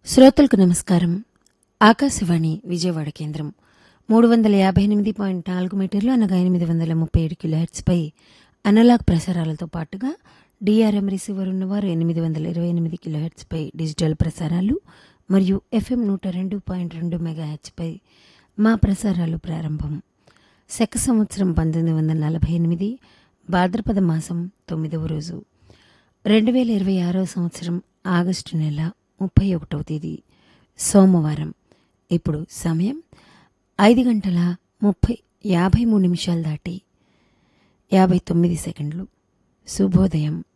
శ్రోతలకు నమస్కారం ఆకాశవాణి విజయవాడ కేంద్రం మూడు వందల యాభై ఎనిమిది పాయింట్ నాలుగు మీటర్లు అనగా ఎనిమిది వందల ముప్పై ఏడు కిలోహెట్స్పై అనలాగ్ ప్రసారాలతో పాటుగా డిఆర్ఎం రిసీవర్ ఉన్నవారు ఎనిమిది వందల ఇరవై ఎనిమిది కిలోహెట్స్పై డిజిటల్ ప్రసారాలు మరియు ఎఫ్ఎం నూట రెండు పాయింట్ రెండు మెగాహెచ్పై మా ప్రసారాలు ప్రారంభం శక సంవత్సరం పంతొమ్మిది వందల నలభై ఎనిమిది భాద్రపద మాసం తొమ్మిదవ రోజు రెండు వేల ఇరవై ఆరవ సంవత్సరం ఆగస్టు నెల ముప్పై ఒకటవ తేదీ సోమవారం ఇప్పుడు సమయం ఐదు గంటల ముప్పై యాభై మూడు నిమిషాలు దాటి యాభై తొమ్మిది సెకండ్లు శుభోదయం